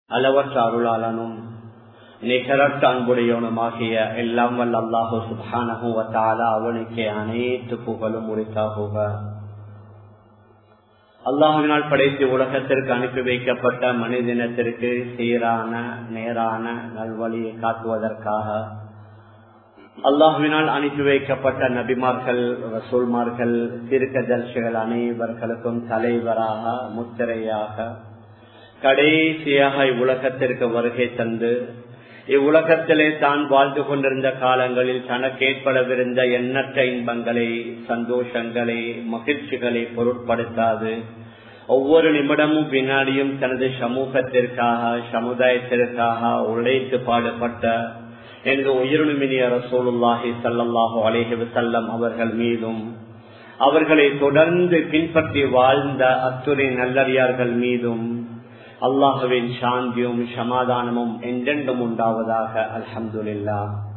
அளவற்ற அருளாளனும் நிகரற்ற அன்புடையவனுமாகிய எல்லாம் வல்ல அல்லாஹு சுபானகுவத்தால அவனுக்கே அனைத்து புகழும் உரித்தாகுக அல்லாஹுவினால் படைத்து உலகத்திற்கு அனுப்பி வைக்கப்பட்ட மனிதனத்திற்கு சீரான நேரான நல்வழியை காட்டுவதற்காக அல்லாஹுவினால் அனுப்பி வைக்கப்பட்ட நபிமார்கள் ரசூல்மார்கள் திருக்கதர்சிகள் அனைவர்களுக்கும் தலைவராக முத்திரையாக கடைசியாக இவ்வுலகத்திற்கு வருகை தந்து இவ்வுலகத்திலே தான் வாழ்ந்து கொண்டிருந்த காலங்களில் தனக்கு ஏற்படவிருந்த எண்ணற்ற இன்பங்களை சந்தோஷங்களை மகிழ்ச்சிகளை பொருட்படுத்தாது ஒவ்வொரு நிமிடமும் வினாடியும் தனது சமூகத்திற்காக சமுதாயத்திற்காக உழைத்து பாடுபட்ட என்று உயிரினுமினிய ரசூலுல்லாஹி சல்லாஹூ அலேஹி வசல்லம் அவர்கள் மீதும் அவர்களை தொடர்ந்து பின்பற்றி வாழ்ந்த அத்துறை நல்லறியார்கள் மீதும் அல்லாஹுவின் சாந்தியும் சமாதானமும் என்றென்றும் உண்டாவதாக அல்ஹம்துல்லா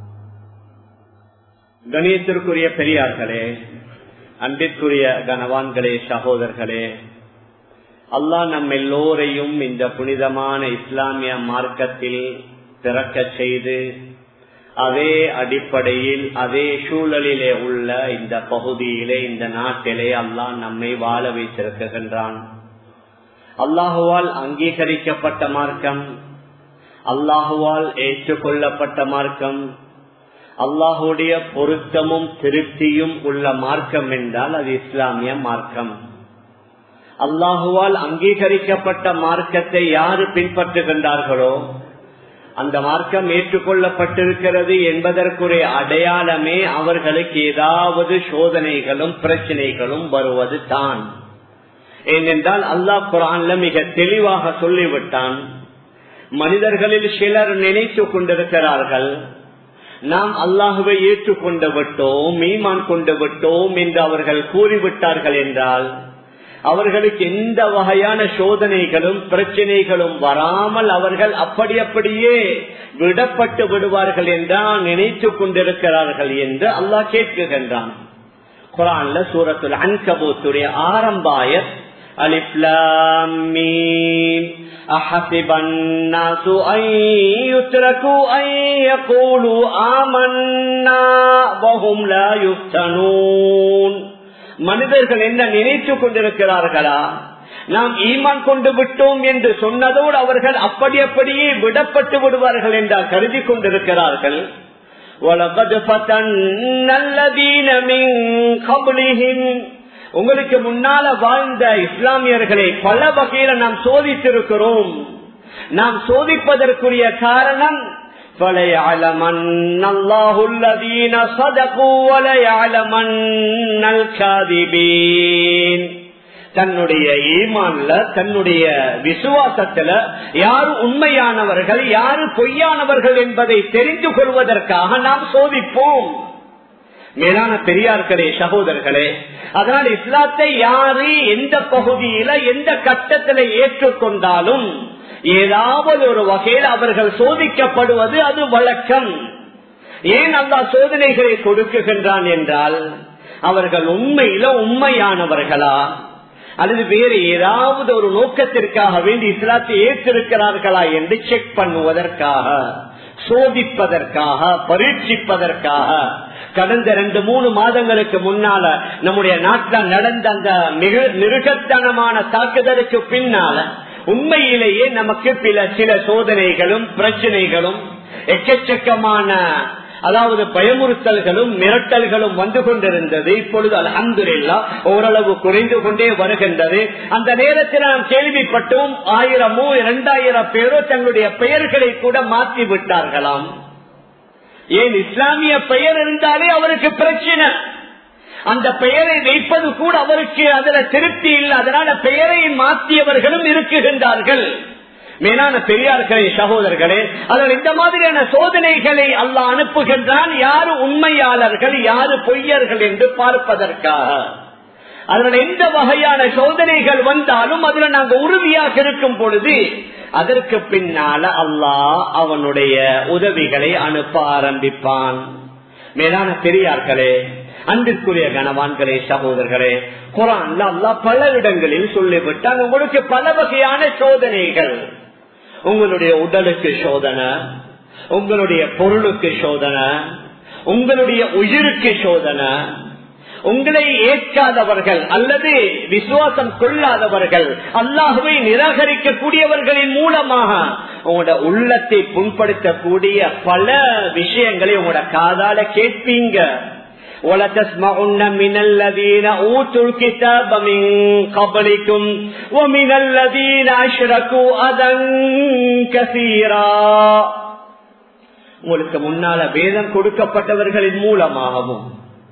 கணியத்திற்குரிய பெரியார்களே அன்பிற்குரிய கனவான்களே சகோதரர்களே அல்லாஹ் நம் எல்லோரையும் இந்த புனிதமான இஸ்லாமிய மார்க்கத்தில் பிறக்க செய்து அதே அடிப்படையில் அதே சூழலிலே உள்ள இந்த பகுதியிலே இந்த நாட்டிலே அல்லாஹ் நம்மை வாழ வைத்திருக்கின்றான் அல்லாஹுவால் அங்கீகரிக்கப்பட்ட மார்க்கம் அல்லாஹுவால் ஏற்றுக்கொள்ளப்பட்ட மார்க்கம் அல்லாஹுடைய பொருத்தமும் திருப்தியும் உள்ள மார்க்கம் என்றால் அது இஸ்லாமிய மார்க்கம் அல்லாஹுவால் அங்கீகரிக்கப்பட்ட மார்க்கத்தை யாரு பின்பற்றுகின்றார்களோ அந்த மார்க்கம் ஏற்றுக்கொள்ளப்பட்டிருக்கிறது என்பதற்குரிய அடையாளமே அவர்களுக்கு ஏதாவது சோதனைகளும் பிரச்சனைகளும் வருவது தான் ஏனென்றால் அல்லாஹ் குரான்ல மிக தெளிவாக சொல்லிவிட்டான் மனிதர்களில் சிலர் நினைத்து கொண்டிருக்கிறார்கள் நாம் அல்லாஹுவை ஏற்றுக்கொண்டு விட்டோம் மீமான் கொண்டு விட்டோம் என்று அவர்கள் கூறிவிட்டார்கள் என்றால் அவர்களுக்கு எந்த வகையான சோதனைகளும் பிரச்சனைகளும் வராமல் அவர்கள் அப்படி அப்படியே விடப்பட்டு விடுவார்கள் என்றால் நினைத்து கொண்டிருக்கிறார்கள் என்று அல்லாஹ் கேட்குகின்றான் குரான்ல சூரத்துல் அன்கபூத்துடைய ஆரம்பாய அலிப்லாமீன் أحسب الناس أن يتركوا أن يقولوا آمنا وهم لا يفتنون மனிதர்கள் என்ன நினைத்துக் கொண்டிருக்கிறார்களா நாம் ஈமான் கொண்டு விட்டோம் என்று சொன்னதோடு அவர்கள் அப்படி அப்படியே விடப்பட்டு விடுவார்கள் என்றால் கருதி கொண்டிருக்கிறார்கள் உங்களுக்கு முன்னால வாழ்ந்த இஸ்லாமியர்களை பல வகையில நாம் சோதித்திருக்கிறோம் நாம் சோதிப்பதற்குரிய காரணம் فَلَيَعْلَمَنَّ اللَّهُ الَّذِينَ صَدَقُوا وَلَيَعْلَمَنَّ الْكَاذِبِينَ தன்னுடைய ஈமான்ல தன்னுடைய விசுவாசத்துல யாரு உண்மையானவர்கள் யாரு பொய்யானவர்கள் என்பதை தெரிந்து கொள்வதற்காக நாம் சோதிப்போம் மேலான பெரியார்களே சகோதரர்களே அதனால் இஸ்லாத்தை யாரு எந்த பகுதியில எந்த கட்டத்தில ஏற்றுக்கொண்டாலும் ஏதாவது ஒரு வகையில் அவர்கள் சோதிக்கப்படுவது அது வழக்கம் ஏன் அந்த சோதனைகளை கொடுக்குகின்றான் என்றால் அவர்கள் உண்மையில உண்மையானவர்களா அல்லது வேறு ஏதாவது ஒரு நோக்கத்திற்காக வேண்டி இஸ்லாத்தை ஏற்றிருக்கிறார்களா என்று செக் பண்ணுவதற்காக சோதிப்பதற்காக பரீட்சிப்பதற்காக கடந்த ரெண்டு மூணு மாதங்களுக்கு முன்னால நம்முடைய நாட்டில் நடந்த அந்த மிக மிருகத்தனமான தாக்குதலுக்கு பின்னால உண்மையிலேயே நமக்கு சில சில சோதனைகளும் பிரச்சனைகளும் எக்கச்சக்கமான அதாவது பயமுறுத்தல்களும் மிரட்டல்களும் வந்து கொண்டிருந்தது இப்பொழுது அலமதுல்லா ஓரளவு குறைந்து கொண்டே வருகின்றது அந்த நேரத்தில் நாம் கேள்விப்பட்டோம் ஆயிரமோ இரண்டாயிரம் பேரோ தங்களுடைய பெயர்களை கூட மாற்றி விட்டார்களாம் ஏன் இஸ்லாமிய பெயர் இருந்தாலே அவருக்கு பிரச்சனை அந்த பெயரை வைப்பது கூட அவருக்கு அதுல திருப்தி இல்லை அதனால பெயரை மாற்றியவர்களும் இருக்குகின்றார்கள் மேலான பெரியார்களே சகோதரர்களே அதில் இந்த மாதிரியான சோதனைகளை அல்ல அனுப்புகின்றான் யாரு உண்மையாளர்கள் யாரு பொய்யர்கள் என்று பார்ப்பதற்காக அதில் எந்த வகையான சோதனைகள் வந்தாலும் அதுல நாங்க உறுதியாக இருக்கும் பொழுது அதற்கு பின்னால அல்லாஹ் அவனுடைய உதவிகளை அனுப்ப ஆரம்பிப்பான் மேலான பெரியார்களே அன்பிற்குரிய கனவான்களே சகோதரர்களே குரான்ல அல்லா பல இடங்களில் சொல்லிவிட்டால் உங்களுக்கு பல வகையான சோதனைகள் உங்களுடைய உடலுக்கு சோதனை உங்களுடைய பொருளுக்கு சோதனை உங்களுடைய உயிருக்கு சோதனை உங்களை ஏற்காதவர்கள் அல்லது விசுவாசம் கொள்ளாதவர்கள் அல்லாஹுவை நிராகரிக்கக்கூடியவர்களின் மூலமாக உங்களோட உள்ளத்தை புண்படுத்தக்கூடிய பல விஷயங்களை உங்களோட காதால கேட்பீங்க وَلَتَسْمَعُنَّ مِنَ الَّذِينَ أُوتُوا الْكِتَابَ مِنْ قَبْلِكُمْ وَمِنَ الَّذِينَ أَشْرَكُوا أَذًى كَثِيرًا உங்களுக்கு முன்னால வேதம் கொடுக்கப்பட்டவர்களின் மூலமாகவும்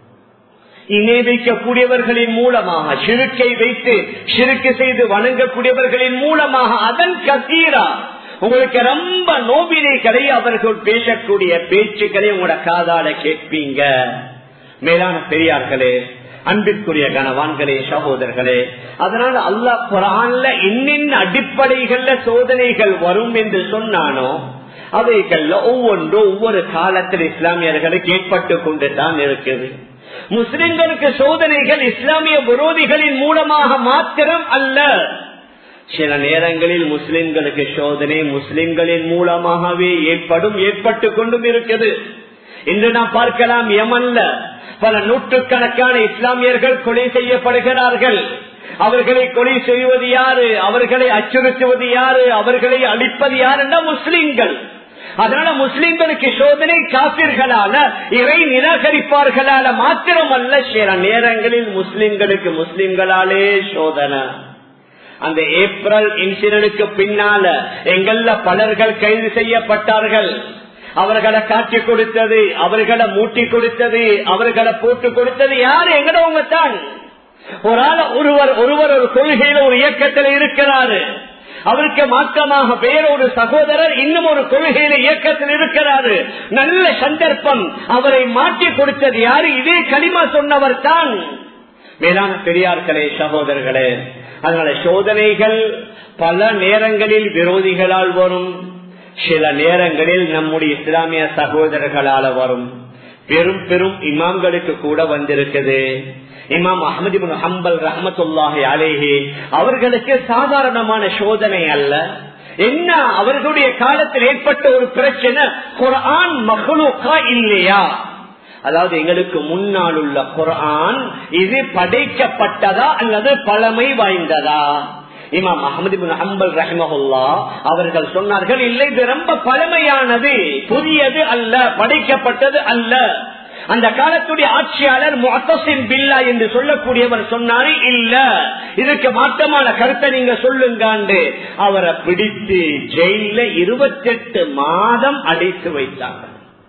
இணை வைக்கக்கூடியவர்களின் மூலமாக சிறுக்கை வைத்து சிறுக்கு செய்து வணங்கக்கூடியவர்களின் மூலமாக அதன் கசீரா உங்களுக்கு ரொம்ப நோபினை கடை அவர்கள் பேசக்கூடிய பேச்சுக்களை உங்களோட காதால கேட்பீங்க மேலான பெரியார்களே அன்பிற்குரிய கனவான்களே சகோதரர்களே அதனால அல்லாஹ் குரான்ல இன்னின் அடிப்படைகள்ல சோதனைகள் வரும் என்று சொன்னானோ அவைகள்ல ஒவ்வொன்றும் ஒவ்வொரு காலத்தில் இஸ்லாமியர்களுக்கு ஏற்பட்டு கொண்டு தான் இருக்குது முஸ்லிம்களுக்கு சோதனைகள் இஸ்லாமிய விரோதிகளின் மூலமாக மாத்திரம் அல்ல சில நேரங்களில் முஸ்லிம்களுக்கு சோதனை முஸ்லிம்களின் மூலமாகவே ஏற்படும் ஏற்பட்டு கொண்டும் இருக்குது இன்று நாம் பார்க்கலாம் யமன்ல பல நூற்றுக்கணக்கான இஸ்லாமியர்கள் கொலை செய்யப்படுகிறார்கள் அவர்களை கொலை செய்வது யாரு அவர்களை அச்சுறுத்துவது யாரு அவர்களை அழிப்பது யாருன்னா முஸ்லிம்கள் அதனால முஸ்லிம்களுக்கு சோதனை காப்பீர்களால இறை நிராகரிப்பார்களால மாத்திரமல்ல சில நேரங்களில் முஸ்லிம்களுக்கு முஸ்லிம்களாலே சோதனை அந்த ஏப்ரல் இன்சிடனுக்கு பின்னால எங்கள்ல பலர்கள் கைது செய்யப்பட்டார்கள் அவர்களை காட்சி கொடுத்தது அவர்களை மூட்டி கொடுத்தது அவர்களை போட்டு கொடுத்தது யாரு எங்கடவங்க தான் ஒரு ஆள் ஒருவர் ஒருவர் ஒரு கொள்கையில ஒரு இயக்கத்தில் இருக்கிறாரு அவருக்கு மாற்றமாக வேறொரு சகோதரர் இன்னும் ஒரு கொள்கையில இயக்கத்தில் இருக்கிறாரு நல்ல சந்தர்ப்பம் அவரை மாற்றி கொடுத்தது யாரு இதே களிமா சொன்னவர் தான் மேலான பெரியார்களே சகோதரர்களே அதனால சோதனைகள் பல நேரங்களில் விரோதிகளால் வரும் சில நேரங்களில் நம்முடைய இஸ்லாமிய சகோதரர்களால வரும் பெரும் பெரும் இமாம்களுக்கு கூட வந்திருக்குது இமாம் அஹமது ஹம்பல் ரஹமத்துல்லாஹி அலேஹி அவர்களுக்கு சாதாரணமான சோதனை அல்ல என்ன அவர்களுடைய காலத்தில் ஏற்பட்ட ஒரு பிரச்சனை குரான் மகளுக்கா இல்லையா அதாவது எங்களுக்கு முன்னால் உள்ள குரான் இது படைக்கப்பட்டதா அல்லது பழமை வாய்ந்ததா இமாம் அஹமது ஹம்பல் ரஹமஹுல்லா அவர்கள் சொன்னார்கள் இல்லை இது ரொம்ப பழமையானது புதியது அல்ல படைக்கப்பட்டது அல்ல அந்த காலத்துடைய ஆட்சியாளர் முத்தசின் பில்லா என்று சொல்லக்கூடியவர் சொன்னாரு இல்ல இதுக்கு மாற்றமான கருத்தை நீங்க சொல்லுங்காண்டு அவரை பிடித்து ஜெயில இருபத்தெட்டு மாதம் அடைத்து வைத்தாங்க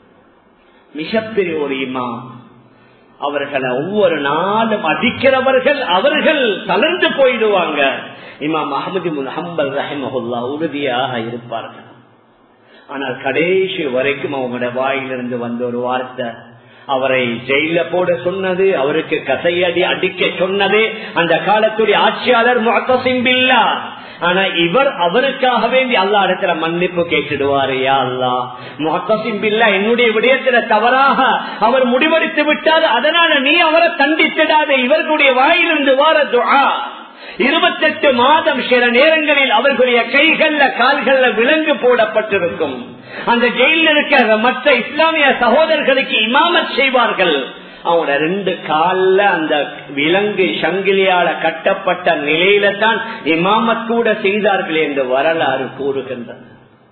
மிகப்பெரிய ஒரு இமாம் அவர்களை ஒவ்வொரு நாளும் அடிக்கிறவர்கள் அவர்கள் தளர்ந்து போயிடுவாங்க இமாம் அஹமது ஹம்பல் ரஹிமஹுல்லா உறுதியாக இருப்பார்கள் ஆனால் கடைசி வரைக்கும் அவங்களோட வாயிலிருந்து வந்த ஒரு வார்த்தை அவரை ஜெயில போட சொன்னது அவருக்கு கசையடி அடிக்க சொன்னது அந்த காலத்துடைய ஆட்சியாளர் முகசிம்பில்லா ஆனா இவர் அவருக்காக வேண்டி அல்லா இடத்துல மன்னிப்பு கேட்டுடுவாரு யா அல்லா முகசிம்பில்லா என்னுடைய விடயத்துல தவறாக அவர் முடிவெடுத்து விட்டார் அதனால நீ அவரை தண்டித்திடாத இவர்களுடைய வாயிலிருந்து வார துஆ இருபத்தெட்டு மாதம் சில நேரங்களில் அவர்களுடைய கைகள்ல கால்கள்ல விலங்கு போடப்பட்டிருக்கும் அந்த ஜெயிலில் இருக்கிற மற்ற இஸ்லாமிய சகோதரர்களுக்கு இமாமத் செய்வார்கள் அவங்களோட ரெண்டு கால்ல அந்த விலங்கு சங்கிலியால கட்டப்பட்ட நிலையில தான் இமாமத் கூட செய்தார்கள் என்று வரலாறு கூறுகின்றது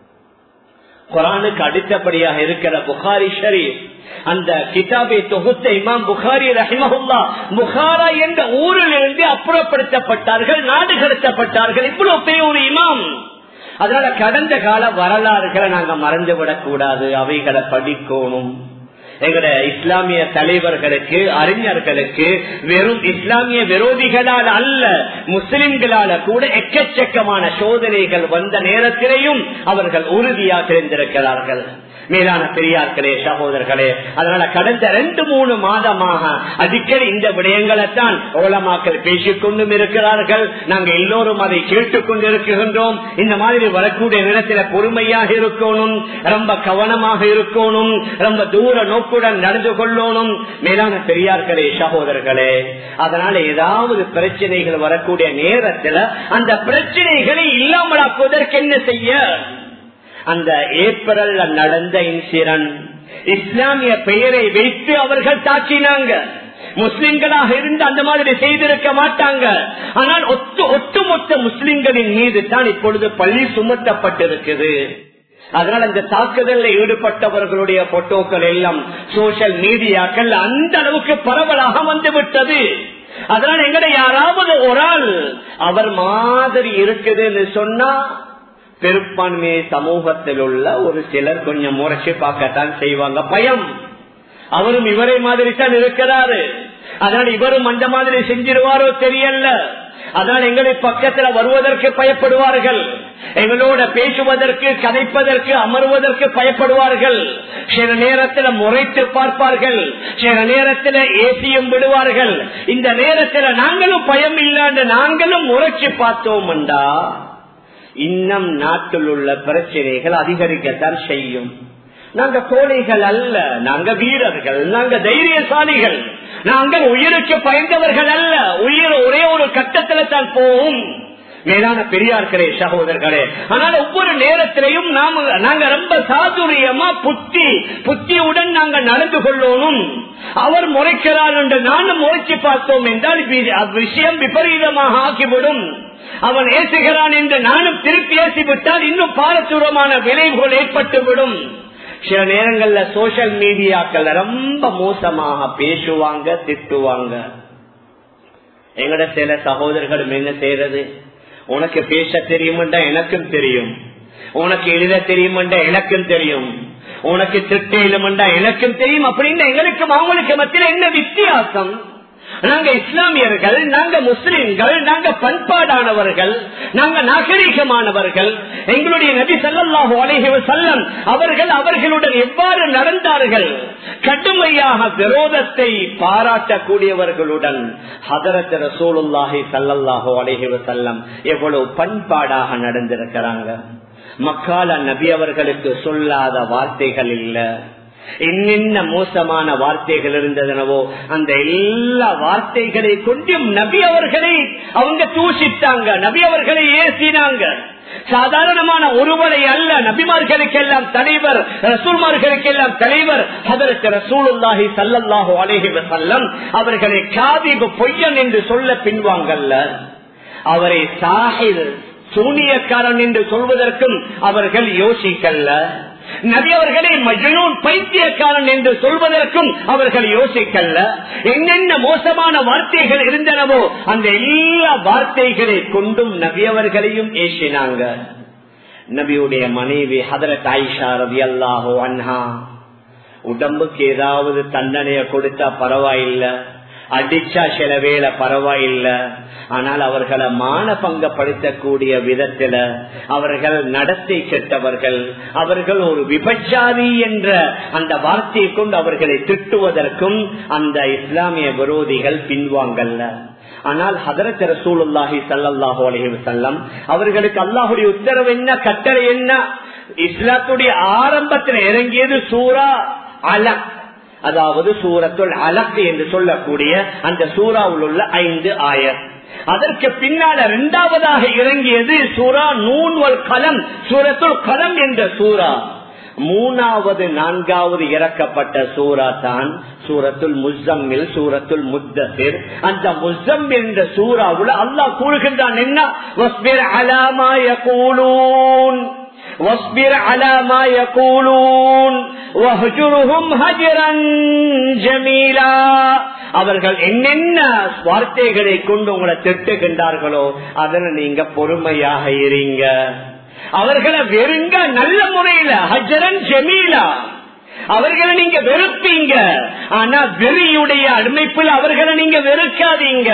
குரானுக்கு அடுத்தபடியாக இருக்கிற புகாரி ஷரீப் அந்த கிதாபை தொகுத்த இமாம் புகாரி ரஹிமஹுல்லா புகாரா என்ற ஊரில் இருந்து அப்புறப்படுத்தப்பட்டார்கள் நாடு கடத்தப்பட்டார்கள் இவ்வளவு பெரிய ஒரு இமாம் அதனால கடந்த கால வரலாறுகளை நாங்க மறந்துவிடக் கூடாது அவைகளை படிக்கணும் எங்கட இஸ்லாமிய தலைவர்களுக்கு அறிஞர்களுக்கு வெறும் இஸ்லாமிய விரோதிகளால் அல்ல முஸ்லிம்களால கூட எக்கச்சக்கமான சோதனைகள் வந்த நேரத்திலேயும் அவர்கள் உறுதியாக இருந்திருக்கிறார்கள் மேலான பெரியார்களே சகோதரர்களே அதனால கடந்த ரெண்டு மூணு மாதமாக அடிக்கடி இந்த விடயங்களைத்தான் ஓலமாக்கள் பேசிக் கொண்டும் இருக்கிறார்கள் நாங்கள் எல்லோரும் அதை கேட்டுக் கொண்டிருக்கின்றோம் இந்த மாதிரி வரக்கூடிய நேரத்தில் பொறுமையாக இருக்கணும் ரொம்ப கவனமாக இருக்கணும் ரொம்ப தூர நோக்குடன் நடந்து கொள்ளணும் மேலான பெரியார்களே சகோதரர்களே அதனால ஏதாவது பிரச்சனைகள் வரக்கூடிய நேரத்தில் அந்த பிரச்சனைகளை இல்லாமலாக்குவதற்கு என்ன செய்ய அந்த ஏப்ரல்ல நடந்த இன்சிடன்ட் இஸ்லாமிய பெயரை வைத்து அவர்கள் தாக்கினாங்க முஸ்லிம்களாக இருந்து அந்த மாதிரி செய்திருக்க மாட்டாங்க ஆனால் ஒட்டு ஒட்டுமொத்த முஸ்லிம்களின் மீது தான் இப்பொழுது பள்ளி சுமத்தப்பட்டிருக்குது அதனால் அந்த தாக்குதலில் ஈடுபட்டவர்களுடைய போட்டோக்கள் எல்லாம் சோசியல் மீடியாக்கள் அந்த அளவுக்கு பரவலாக வந்துவிட்டது அதனால் எங்கட யாராவது ஒரு ஆள் அவர் மாதிரி இருக்குதுன்னு சொன்னா பெரும்பான்மை சமூகத்தில் உள்ள ஒரு சிலர் கொஞ்சம் முறைச்சு பார்க்கத்தான் செய்வாங்க பயம் அவரும் இவரை மாதிரி தான் இருக்கிறாரு அதனால் இவரும் அந்த மாதிரி செஞ்சிருவாரோ தெரியல அதனால் எங்களை பக்கத்துல வருவதற்கு பயப்படுவார்கள் எங்களோட பேசுவதற்கு கதைப்பதற்கு அமர்வதற்கு பயப்படுவார்கள் சில நேரத்தில் முறைத்து பார்ப்பார்கள் சில நேரத்தில் ஏசியும் விடுவார்கள் இந்த நேரத்தில் நாங்களும் பயம் இல்லாண்டு நாங்களும் முறைச்சு பார்த்தோம்டா இன்னும் நாட்டில் உள்ள பிரச்சனைகள் அதிகரிக்கத்தான் செய்யும் நாங்க கோழைகள் அல்ல நாங்க வீரர்கள் நாங்க தைரியசாலிகள் நாங்கள் உயிருக்கு பயந்தவர்கள் அல்ல உயிர் ஒரே ஒரு கட்டத்துல தான் போகும் மேலான பெரியார்களே சகோதரர்களே ஆனால் ஒவ்வொரு நேரத்திலையும் நாம நாங்க ரொம்ப சாதுரியமா புத்தி புத்தியுடன் நாங்க நடந்து கொள்ளணும் அவர் முறைக்கிறார் என்று நானும் முறைச்சு பார்த்தோம் என்றால் விஷயம் விபரீதமாக ஆகிவிடும் அவன் ஏசுகிறான் என்று நானும் திருப்பி ஏசிவிட்டால் இன்னும் பாரதூரமான விளைவுகள் ஏற்பட்டுவிடும் சில நேரங்கள்ல சோசியல் மீடியாக்கள் ரொம்ப மோசமாக பேசுவாங்க திட்டுவாங்க எங்கட சில சகோதரர்களும் என்ன செய்யறது உனக்கு பேச தெரியுமெண்டா எனக்கும் தெரியும் உனக்கு எழுத தெரியுமெண்டா எனக்கும் தெரியும் உனக்கு திட்ட இலுமெண்டா எனக்கும் தெரியும் அப்படின்னு எங்களுக்கும் அவங்களுக்கு மத்தியில் என்ன வித்தியாசம் நாங்க இஸ்லாமியர்கள் நாங்க முஸ்லிம்கள் நாங்க பண்பாடானவர்கள் நாங்க நாகரிகமானவர்கள் எங்களுடைய நபி சல்லாஹு அலைஹி செல்லம் அவர்கள் அவர்களுடன் எவ்வாறு நடந்தார்கள் கடுமையாக விரோதத்தை பாராட்டக்கூடியவர்களுடன் ஹதரத் ரசூலுல்லாஹி சல்லல்லாஹு அலைஹி செல்லம் எவ்வளவு பண்பாடாக நடந்திருக்கிறாங்க மக்கால நபி அவர்களுக்கு சொல்லாத வார்த்தைகள் இல்லை என்னென்ன மோசமான வார்த்தைகள் இருந்ததுனவோ அந்த எல்லா வார்த்தைகளை கொண்டும் நபி அவர்களை அவங்க தூசித்தாங்க நபி அவர்களை ஏசினாங்க சாதாரணமான ஒருவரை அல்ல நபிமார்களுக்கெல்லாம் தலைவர் ரசூல்மார்களுக்கெல்லாம் தலைவர் அதற்கு ரசூலுல்லாஹி சல்லல்லாஹு அலேஹி வசல்லம் அவர்களை காதிபு பொய்யன் என்று சொல்ல பின்வாங்கல்ல அவரை சாஹில் சூனியக்காரன் என்று சொல்வதற்கும் அவர்கள் யோசிக்கல்ல நபி அவர்களை மஜனூன் பைத்தியக்காரன் என்று சொல்வதற்கும் அவர்கள் யோசிக்கல்ல என்னென்ன மோசமான வார்த்தைகள் இருந்தனவோ அந்த எல்லா வார்த்தைகளை கொண்டும் நபி அவர்களையும் ஏசினாங்க நபியுடைய மனைவி ஹதரத் ஆயிஷா ரவி அல்லாஹோ அன்ஹா உடம்புக்கு ஏதாவது தண்டனைய கொடுத்தா பரவாயில்லை அடிச்சா சில வேலை பரவாயில்ல ஆனால் அவர்களை மானபங்கப்படுத்தக்கூடிய விதத்துல அவர்கள் நடத்தை கெட்டவர்கள் அவர்கள் ஒரு விபச்சாரி என்ற அந்த வார்த்தையை கொண்டு அவர்களை திட்டுவதற்கும் அந்த இஸ்லாமிய விரோதிகள் பின்வாங்கல்ல ஆனால் ஹதரத் ரசூலுல்லாஹி சல்லாஹூ அலஹி வசல்லம் அவர்களுக்கு அல்லாஹுடைய உத்தரவு என்ன கட்டளை என்ன இஸ்லாத்துடைய ஆரம்பத்தில் இறங்கியது சூரா அலக் அதாவது சூரத்துள் அலக்கு என்று சொல்லக்கூடிய அந்த சூறாவில் உள்ள ஐந்து ஆயர் அதற்கு பின்னால இரண்டாவதாக இறங்கியது சூரா நூன்வல் கலம் சூரத்துள் கலம் என்ற சூரா மூணாவது நான்காவது இறக்கப்பட்ட சூரா தான் சூரத்துல் முசம்மில் சூரத்துல் முத்தசிர் அந்த முசம் என்ற சூறாவுல அல்லாஹ் கூறுகின்றான் என்ன அலாமாய கூலூன் واصبر على ما يقولون واهجرهم هجرا جميلا அவர்கள் என்னென்ன வார்த்தைகளை கொண்டு உங்களை திட்டுகின்றார்களோ அதனை நீங்க பொறுமையாக இருங்க அவர்களை வெறுங்க நல்ல முறையில ஹஜரன் ஜமீலா அவர்களை நீங்க வெறுப்பீங்க ஆனா வெறியுடைய அடிமைப்பில் அவர்களை நீங்க வெறுக்காதீங்க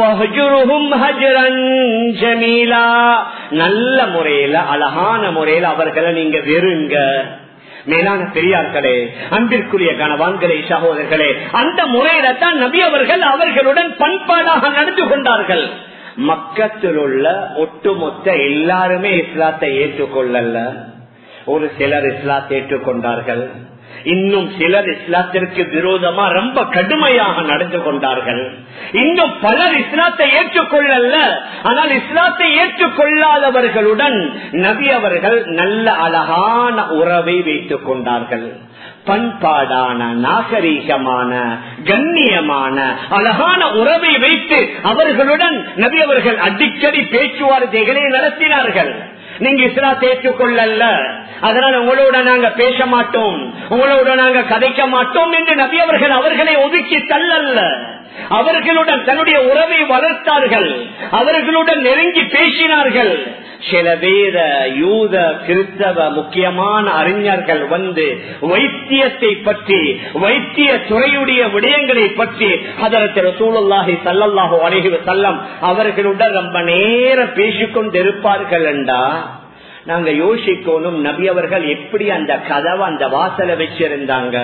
நல்ல முறையில அழகான முறையில அவர்களை நீங்க வெறுங்க மேலான பெரியார்களே அன்பிற்குரிய கணவான்களே சகோதரர்களே அந்த முறையில தான் நபி அவர்கள் அவர்களுடன் பண்பாடாக நடந்து கொண்டார்கள் மக்கத்தில் உள்ள ஒட்டுமொத்த எல்லாருமே இஸ்லாத்தை ஏற்றுக்கொள்ளல ஒரு சிலர் இஸ்லாத்தை ஏற்றுக்கொண்டார்கள் இன்னும் சிலர் இஸ்லாத்திற்கு விரோதமா ரொம்ப கடுமையாக நடந்து கொண்டார்கள் இன்னும் பலர் இஸ்லாத்தை ஏற்றுக்கொள்ளல ஆனால் இஸ்லாத்தை ஏற்றுக்கொள்ளாதவர்களுடன் நபி அவர்கள் நல்ல அழகான உறவை வைத்துக் கொண்டார்கள் பண்பாடான நாகரீகமான கண்ணியமான அழகான உறவை வைத்து அவர்களுடன் நபி அவர்கள் அடிக்கடி பேச்சுவார்த்தைகளை நடத்தினார்கள் நீங்க இஸ்லாத்தை ஏற்றுக்கொள்ளல அதனால உங்களோட நாங்க பேச மாட்டோம் உங்களோட நாங்க கதைக்க மாட்டோம் என்று நபி அவர்கள் அவர்களை ஒதுக்கி தள்ளல்ல அவர்களுடன் தன்னுடைய உறவை வளர்த்தார்கள் அவர்களுடன் நெருங்கி பேசினார்கள் சில வேத யூத கிறிஸ்தவ முக்கியமான அறிஞர்கள் வந்து வைத்தியத்தை பற்றி வைத்திய துறையுடைய விடயங்களை பற்றி அதற்கு சூழல்லாகி சல்லல்லாஹோ அழகி செல்லம் அவர்களுடன் ரொம்ப நேரம் பேசிக்கொண்டிருப்பார்கள் என்றா நாங்க யோசிக்கணும் நபி அவர்கள் எப்படி அந்த கதவை அந்த வாசலை வச்சிருந்தாங்க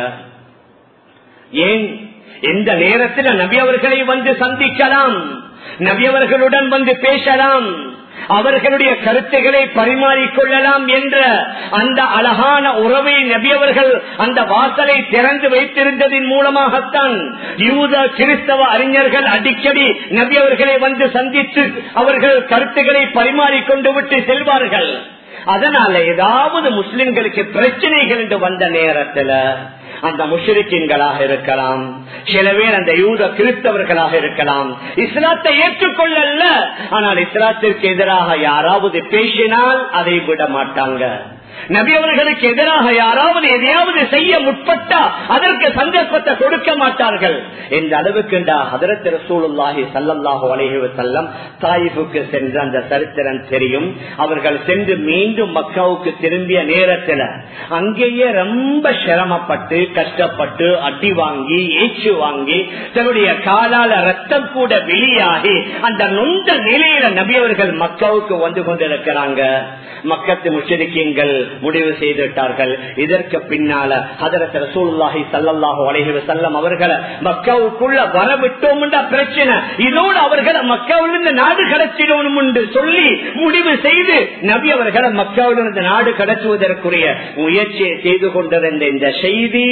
ஏன் எந்த நேரத்தில் நபி அவர்களை வந்து சந்திக்கலாம் நபி அவர்களுடன் வந்து பேசலாம் அவர்களுடைய கருத்துக்களை பரிமாறிக்கொள்ளலாம் என்ற அந்த அழகான உறவை நபியவர்கள் அந்த வாசலை திறந்து வைத்திருந்ததின் மூலமாகத்தான் யூத கிறிஸ்தவ அறிஞர்கள் அடிக்கடி நபியவர்களை வந்து சந்தித்து அவர்கள் கருத்துக்களை பரிமாறிக்கொண்டு விட்டு செல்வார்கள் அதனால ஏதாவது முஸ்லிம்களுக்கு பிரச்சனைகள் என்று வந்த நேரத்துல அந்த முஷரிக்கின்களாக இருக்கலாம் சில பேர் அந்த யூத கிறிஸ்தவர்களாக இருக்கலாம் இஸ்லாத்தை ஏற்றுக்கொள்ளல ஆனால் இஸ்லாத்திற்கு எதிராக யாராவது பேசினால் அதை விட மாட்டாங்க நபி அவர்களுக்கு எதிராக யாராவது எதையாவது செய்ய முற்பட்டா அதற்கு சந்தர்ப்பத்தை கொடுக்க மாட்டார்கள் இந்த அளவுக்கு சூழலாகி சல்லல்லாஹு அலைஹி செல்லம் தாயிஃபுக்கு சென்ற அந்த சரித்திரம் தெரியும் அவர்கள் சென்று மீண்டும் மக்காவுக்கு திரும்பிய நேரத்தில் அங்கேயே ரொம்ப சிரமப்பட்டு கஷ்டப்பட்டு அடி வாங்கி ஏச்சு வாங்கி தன்னுடைய காலால ரத்தம் கூட வெளியாகி அந்த நொந்த நிலையில நபி அவர்கள் மக்காவுக்கு வந்து கொண்டிருக்கிறாங்க மக்கத்து முஷரிக்கீங்கள் முடிவு செய்துவிட்டார்கள் இதற்கு பின்னால ஹதரத் ரசூலுல்லாஹி ஸல்லல்லாஹு அலைஹி வஸல்லம் அவர்களை மக்காவுக்குள்ள வரவிட்டோம் பிரச்சனை இதோடு அவர்களை மக்காவிலிருந்து நாடு கடத்திடணும் என்று சொல்லி முடிவு செய்து நபி அவர்களை மக்காவிலிருந்து நாடு கடத்துவதற்குரிய முயற்சியை செய்து கொண்டிருந்த இந்த செய்தி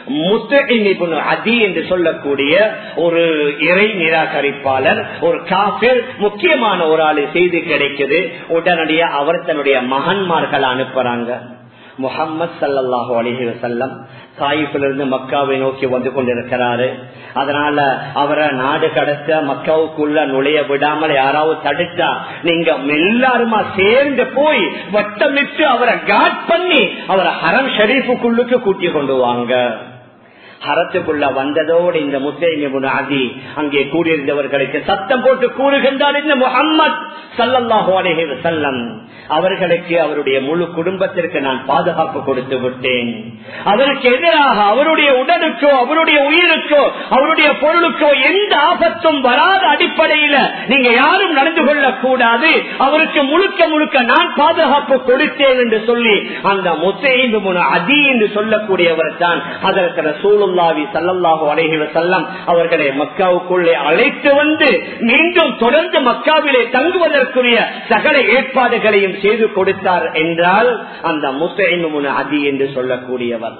முத்தின் அதி என்று சொல்லக்கூடிய ஒரு இறை நிராகரிப்பாளர் ஒரு காபிர் முக்கியமான ஒரு ஆளு செய்தி கிடைக்குது உடனடியாக அவர் தன்னுடைய மகன்மார்கள் அனுப்புறாங்க முகம்மது சல்லாஹூ அலிஹி வசல்லம் தாயிப்பிலிருந்து மக்காவை நோக்கி வந்து கொண்டிருக்கிறாரு அதனால அவரை நாடு கடத்த மக்காவுக்குள்ள நுழைய விடாமல் யாராவது தடுத்தா நீங்க எல்லாருமா சேர்ந்து போய் வட்டமிட்டு அவரை காட் பண்ணி அவரை ஹரம் ஷரீஃபுக்குள்ளுக்கு கூட்டி கொண்டு வாங்க ஹரத்துக்குள்ள வந்ததோடு இந்த முஸ்லிம் அதி அங்கே கூடியிருந்தவர்களுக்கு சத்தம் போட்டு கூறுகின்றார் இந்த முகம்மது சல்லல்லாஹு அலைஹி வஸல்லம் அவர்களுக்கு அவருடைய முழு குடும்பத்திற்கு நான் பாதுகாப்பு கொடுத்து விட்டேன் அவருக்கு எதிராக அவருடைய உடலுக்கோ அவருடைய உயிருக்கோ அவருடைய பொருளுக்கோ எந்த ஆபத்தும் வராத அடிப்படையில நீங்க யாரும் நடந்து கொள்ள கூடாது அவருக்கு முழுக்க முழுக்க நான் பாதுகாப்பு கொடுத்தேன் என்று சொல்லி அந்த முத்தைந்து அதி என்று சொல்லக்கூடியவர் தான் அதற்கு ரசூலுல்லாவி சல்லல்லாஹு அலைஹி வஸல்லம் அவர்களை மக்காவுக்குள்ளே அழைத்து வந்து மீண்டும் தொடர்ந்து மக்காவிலே தங்குவதற்குரிய சகல ஏற்பாடுகளையும் செய்து கொடுத்தார் என்றால் அந்த முத்தைமுன் அதி என்று சொல்லக்கூடியவர்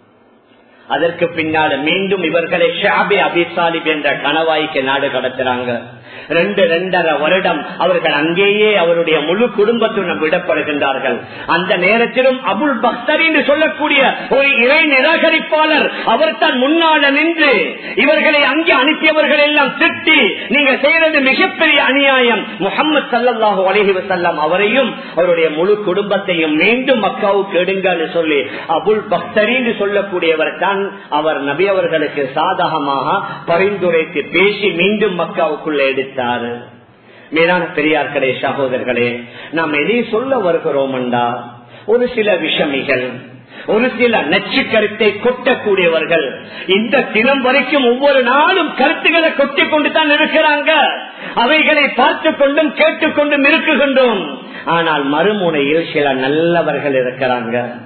அதற்கு பின்னால் மீண்டும் இவர்களை ஷாபி அபிசாலிப் என்ற கணவாய்க்கு நாடு கடத்துறாங்க ரெண்டு ரெண்டரை வருடம் அவர்கள் அங்கேயே அவருடைய முழு குடும்பத்துடன் விடப்படுகின்றார்கள் அந்த நேரத்திலும் அபுல் பக்தர் என்று சொல்லக்கூடிய ஒரு இறை நிராகரிப்பாளர் அவர் தான் முன்னால நின்று இவர்களை அங்கே அனுப்பியவர்கள் எல்லாம் திட்டி நீங்க செய்யறது மிகப்பெரிய அநியாயம் முகமது சல்லாஹூ அலஹி வசல்லாம் அவரையும் அவருடைய முழு குடும்பத்தையும் மீண்டும் மக்காவுக்கு எடுங்கன்னு சொல்லி அபுல் பக்தரி என்று சொல்லக்கூடியவர் தான் அவர் நபி அவர்களுக்கு சாதகமாக பரிந்துரைத்து பேசி மீண்டும் மக்காவுக்குள்ள எடுத்தாரு மேலான பெரியார்களே சகோதரர்களே நாம் எதை சொல்ல வருகிறோம் என்றா ஒரு சில விஷமிகள் ஒரு சில நச்சு கருத்தை கொட்டக்கூடியவர்கள் இந்த தினம் வரைக்கும் ஒவ்வொரு நாளும் கருத்துக்களை கொட்டி கொண்டு தான் இருக்கிறாங்க அவைகளை பார்த்து கொண்டும் கேட்டுக்கொண்டும் இருக்குகின்றோம் ஆனால் மறுமுனையில் சில நல்லவர்கள் இருக்கிறாங்க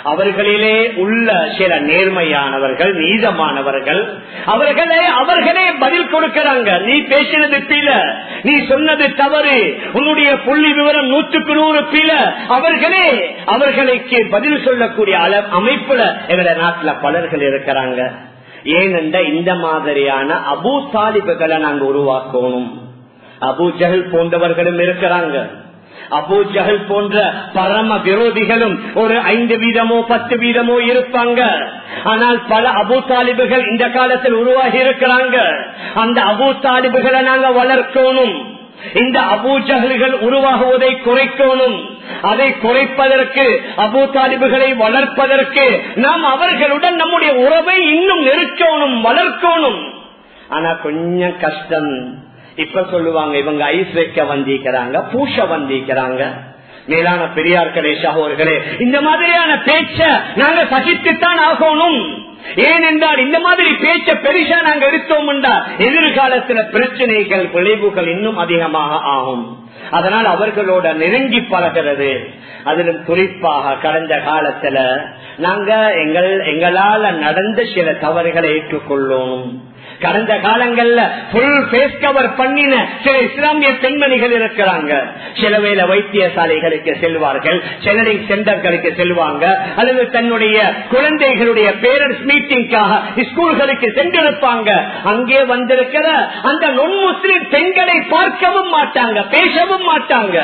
அவர்களிலே உள்ள சில நேர்மையானவர்கள் நீதமானவர்கள் அவர்களே அவர்களே பதில் கொடுக்கிறாங்க நீ பேசினது பில நீ சொன்னது தவறு உன்னுடைய புள்ளி விவரம் நூற்றுக்கு நூறு பில அவர்களே அவர்களுக்கு பதில் சொல்லக்கூடிய அள அமைப்புல எங்க நாட்டுல பலர்கள் இருக்கிறாங்க ஏனென்ற இந்த மாதிரியான அபு தாலிபுகளை நாங்க உருவாக்கணும் அபு ஜஹல் போன்றவர்களும் இருக்கிறாங்க அபு ஜஹல் போன்ற பரம விரோதிகளும் ஒரு ஐந்து வீதமோ பத்து வீதமோ இருப்பாங்க ஆனால் பல அபு தாலிபுகள் இந்த காலத்தில் உருவாகி இருக்கிறாங்க அந்த அபு தாலிபுகளை நாங்க வளர்க்கணும் இந்த அபூஜகல்கள் உருவாகுவதை குறைக்கணும் அதை குறைப்பதற்கு அபூ தாலிபுகளை வளர்ப்பதற்கு நாம் அவர்களுடன் நம்முடைய உறவை இன்னும் நெருக்கணும் வளர்க்கணும் ஆனா கொஞ்சம் கஷ்டம் இப்ப சொல்லுவாங்க இவங்க ஐஸ் வைக்க வந்திருக்கிறாங்க பூஷ வந்திருக்கிறாங்க மேலான பெரியார்களே சகோதர்களே இந்த மாதிரியான பேச்ச நாங்க சகித்துத்தான் ஆகணும் ஏனென்றால் இந்த மாதிரி பேச்ச பெருசா நாங்க எடுத்தோம் எதிர்காலத்துல பிரச்சனைகள் விளைவுகள் இன்னும் அதிகமாக ஆகும் அதனால் அவர்களோட நெருங்கி பழகிறது அதிலும் குறிப்பாக கடந்த காலத்துல நாங்க எங்கள் எங்களால நடந்த சில தவறுகளை ஏற்றுக்கொள்ளோம் கடந்த காலங்கள்ல புல் பேஸ் கவர் பண்ணின சில இஸ்லாமிய பெண்மணிகள் இருக்கிறாங்க சில வேலை வைத்தியசாலைகளுக்கு செல்வார்கள் சென்னரிங் சென்டர்களுக்கு செல்வாங்க அல்லது தன்னுடைய குழந்தைகளுடைய பேரண்ட்ஸ் மீட்டிங்காக ஸ்கூல்களுக்கு சென்றிருப்பாங்க அங்கே வந்திருக்கிற அந்த நொன் முஸ்லிம் பெண்களை பார்க்கவும் மாட்டாங்க பேசவும் மாட்டாங்க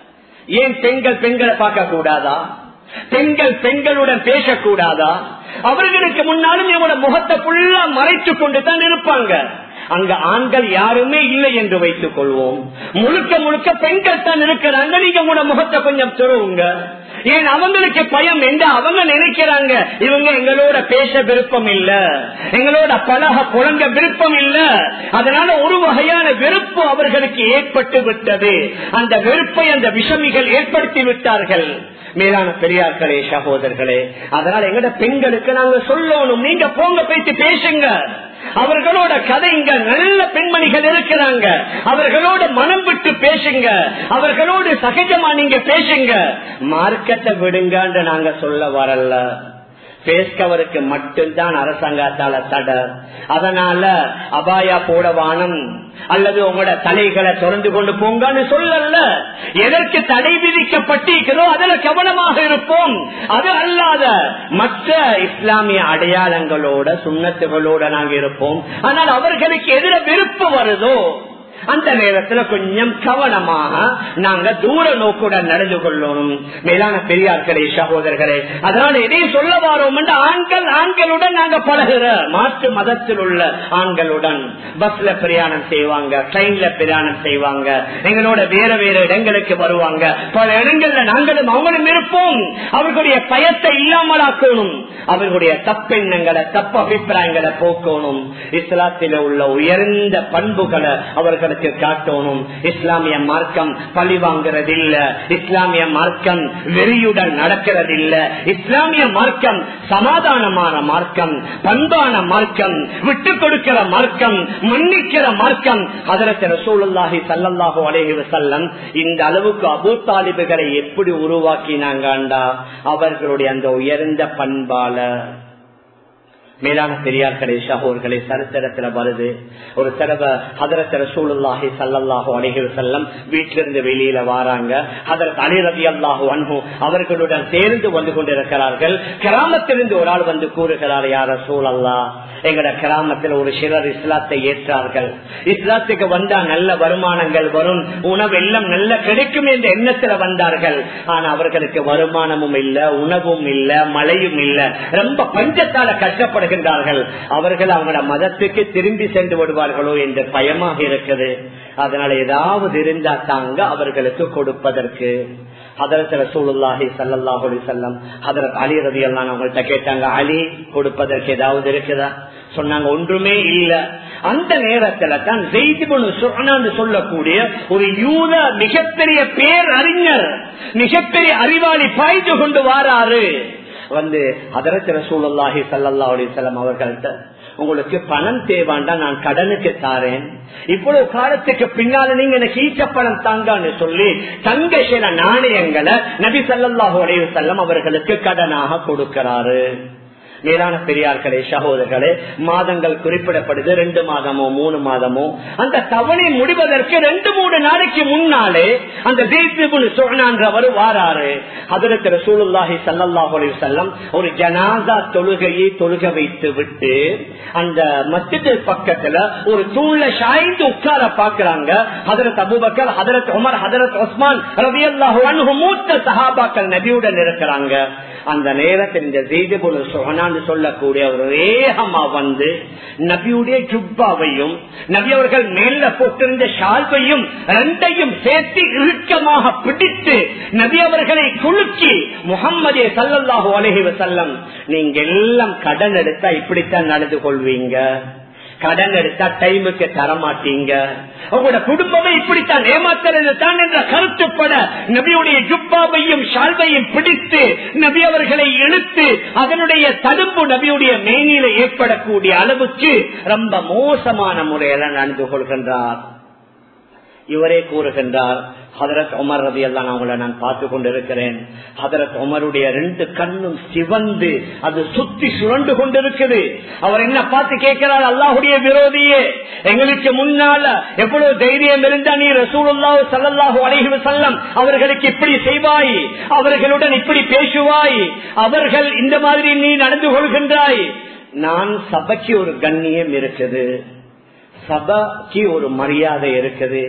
ஏன் பெண்கள் பெண்களை பார்க்க கூடாதா பெண்கள் பெண்களுடன் பேசக்கூடாதா அவர்களுக்கு முன்னாலும் இவங்களோட முகத்தை ஃபுல்லா மறைத்து கொண்டு தான் இருப்பாங்க அங்க ஆண்கள் யாருமே இல்லை என்று வைத்துக் கொள்வோம் முழுக்க முழுக்க பெண்கள் தான் இருக்கிறாங்க நீங்க உங்களோட முகத்தை கொஞ்சம் துறவுங்க ஏன் அவங்களுக்கு பயம் என்று அவங்க நினைக்கிறாங்க இவங்க எங்களோட பேச விருப்பம் இல்ல எங்களோட பழக புழங்க விருப்பம் இல்ல அதனால ஒரு வகையான வெறுப்பு அவர்களுக்கு ஏற்பட்டு விட்டது அந்த வெறுப்பை அந்த விஷமிகள் ஏற்படுத்தி விட்டார்கள் மேலான பெரியார்களே சகோதரர்களே அதனால எங்கட பெண்களுக்கு நாங்க சொல்லணும் நீங்க போங்க போயிட்டு பேசுங்க அவர்களோட கதைங்க நல்ல பெண்மணிகள் இருக்கிறாங்க அவர்களோட மனம் விட்டு பேசுங்க அவர்களோடு சகஜமா நீங்க பேசுங்க மார்க்கத்தை விடுங்கன்னு நாங்க சொல்ல வரல பேஸ்கவருக்கு மட்டும்தான் அரசாங்கத்தால தடை அதனால அபாயா போட வானம் அல்லது உங்களோட தலைகளை திறந்து கொண்டு போங்கன்னு சொல்லல எதற்கு தடை விதிக்கப்பட்டிருக்கிறோ அதுல கவனமாக இருப்போம் அது அல்லாத மற்ற இஸ்லாமிய அடையாளங்களோட சுண்ணத்துகளோட நாங்க இருப்போம் ஆனால் அவர்களுக்கு எதிர விருப்பம் வருதோ அந்த நேரத்துல கொஞ்சம் கவனமாக நாங்க தூர நோக்குடன் நடந்து கொள்ளணும் மேலான பெரியார்களே சகோதரர்களே அதனால எதையும் சொல்ல வாரோம் ஆண்கள் ஆண்களுடன் நாங்க பழகிற மாற்று மதத்தில் உள்ள ஆண்களுடன் பஸ்ல பிரயாணம் செய்வாங்க ட்ரெயின்ல பிரயாணம் செய்வாங்க எங்களோட வேற வேற இடங்களுக்கு வருவாங்க பல இடங்கள்ல நாங்களும் அவங்களும் இருப்போம் அவர்களுடைய பயத்தை இல்லாமலாக்கணும் அவர்களுடைய தப்பெண்ணங்களை தப்பு அபிப்பிராயங்களை போக்கணும் இஸ்லாத்தில உள்ள உயர்ந்த பண்புகளை அவர்களுக்கு காட்டணும் இஸ்லாமிய மார்க்கம் பழி வாங்குறது இல்ல இஸ்லாமிய மார்க்கம் வெறியுடன் நடக்கிறது இல்ல இஸ்லாமிய மார்க்கம் சமாதானமான மார்க்கம் பண்பான மார்க்கம் விட்டு கொடுக்கிற மார்க்கம் மன்னிக்கிற மார்க்கம் அதற்கு ரசூலுல்லாஹி சல்லல்லாஹு அலைஹி வஸல்லம் இந்த அளவுக்கு அபூ தாலிபுகளை எப்படி உருவாக்கினாங்கண்டா அவர்களுடைய அந்த உயர்ந்த பண்பால மேலான பெரியார்களே சகோர்களே சரித்திரத்துல வருது ஒரு தடவை ஹதரத் ரசூலுல்லாஹி சல்லல்லாஹு அலைஹி வஸல்லம் வீட்டிலிருந்து வெளியில வாராங்க ஹதரத் அலி ரலியல்லாஹு அன்ஹு அவர்களுடன் சேர்ந்து வந்து கொண்டிருக்கிறார்கள் கிராமத்திலிருந்து ஒரு ஆள் வந்து கூறுகிறார் யார் ரசூலல்லாஹ் எங்கட கிராமத்தில் ஒரு சிலர் இஸ்லாத்தை ஏற்றார்கள் இஸ்லாத்துக்கு வந்தா நல்ல வருமானங்கள் வரும் உணவு எல்லாம் நல்ல கிடைக்கும் என்ற எண்ணத்துல வந்தார்கள் ஆனா அவர்களுக்கு வருமானமும் இல்ல உணவும் இல்ல மழையும் இல்ல ரொம்ப பஞ்சத்தால கஷ்டப்படுகின்றார்கள் அவர்கள் அவங்களோட மதத்துக்கு திரும்பி சென்று விடுவார்களோ என்ற பயமாக இருக்குது அதனால ஏதாவது இருந்தா தாங்க அவர்களுக்கு கொடுப்பதற்கு ஹதரத் ரசூலுல்லாஹி சல்லாஹூ அலி செல்லம் ஹதரத் அலி ரதி எல்லாம் அவங்கள்ட்ட கேட்டாங்க அலி கொடுப்பதற்கு ஏதாவது இருக்குதா சொன்னாங்க ஒன்றுமே இல்ல அந்த நேரத்துல தான் செய்திபுன்னு சொல்லக்கூடிய ஒரு யூத மிகப்பெரிய பேர் அறிஞர் மிகப்பெரிய அறிவாளி பாய்ந்து கொண்டு வாராரு வந்து ஹதரத் ரசூலுல்லாஹி சல்லா அலிசல்லாம் அவர்கள்ட்ட உங்களுக்கு பணம் தேவாண்டா நான் கடனுக்கு தாரேன் இவ்வளவு காலத்துக்கு பின்னால நீங்க எனக்கு ஈச்ச பணம் தாங்கன்னு சொல்லி தங்க சில நாணயங்களை நபி சல்லாஹூ அலைவு செல்லம் அவர்களுக்கு கடனாக கொடுக்கிறாரு மேலான பெரியார்களே சகோதரர்களே மாதங்கள் குறிப்பிடப்படுது ரெண்டு மாதமோ மூணு மாதமோ அந்த தவணை முடிவதற்கு ரெண்டு மூணு நாளைக்கு முன்னாலே அந்த சொன்னான்றவர் வாராரு அதற்கு ரசூலுல்லாஹி சல்லாஹூ செல்லம் ஒரு ஜனாதா தொழுகையை தொழுக வைத்து விட்டு அந்த மத்திய பக்கத்துல ஒரு தூண்ல சாய்ந்து உட்கார பாக்குறாங்க Hazrat Abu Bakr Hazrat Umar Hazrat Usman ரவி அல்லாஹு மூத்த சஹாபாக்கள் நபியுடன் இருக்கிறாங்க அந்த நேரத்தில் இந்த செய்திபுல் சுகனான்னு சொல்லக்கூடிய ஒரு வேகமா வந்து நபியுடைய ஜுப்பாவையும் நபி அவர்கள் மேல போட்டிருந்த ஷால்வையும் ரெண்டையும் சேர்த்து இறுக்கமாக பிடித்து நபி அவர்களை குலுக்கி முகம்மதே சல்லல்லாஹு அலஹி வசல்லம் நீங்க எல்லாம் கடன் எடுத்தா இப்படித்தான் நடந்து கொள்வீங்க கடன் எடுத்தா டைமுக்கு தரமாட்டீங்க உங்களோட குடும்பமே இப்படித்தான் ஏமாத்துறது தான் என்ற கருத்துப்பட நபியுடைய ஜுப்பாவையும் ஷால்வையும் பிடித்து நபி அவர்களை இழுத்து அதனுடைய தடுப்பு நபியுடைய மேனியில ஏற்படக்கூடிய அளவுக்கு ரொம்ப மோசமான முறையில நடந்து கொள்கின்றார் இவரே கூறுகின்றார் ஹதரத் உமர் ரவி எல்லாம் அவங்கள நான் பார்த்து கொண்டிருக்கிறேன் ஹதரத் உமருடைய ரெண்டு கண்ணும் சிவந்து அது சுத்தி சுரண்டு கொண்டிருக்குது அவர் என்ன பார்த்து கேட்கிறார் அல்லாஹுடைய விரோதியே எங்களுக்கு முன்னால எவ்வளவு தைரியம் இருந்தா நீ ரசூலுல்லாஹு சல்லாஹூ அலைஹி செல்லம் அவர்களுக்கு இப்படி செய்வாய் அவர்களுடன் இப்படி பேசுவாய் அவர்கள் இந்த மாதிரி நீ நடந்து கொள்கின்றாய் நான் சபைக்கு ஒரு கண்ணியம் இருக்குது சபைக்கு ஒரு மரியாதை இருக்குது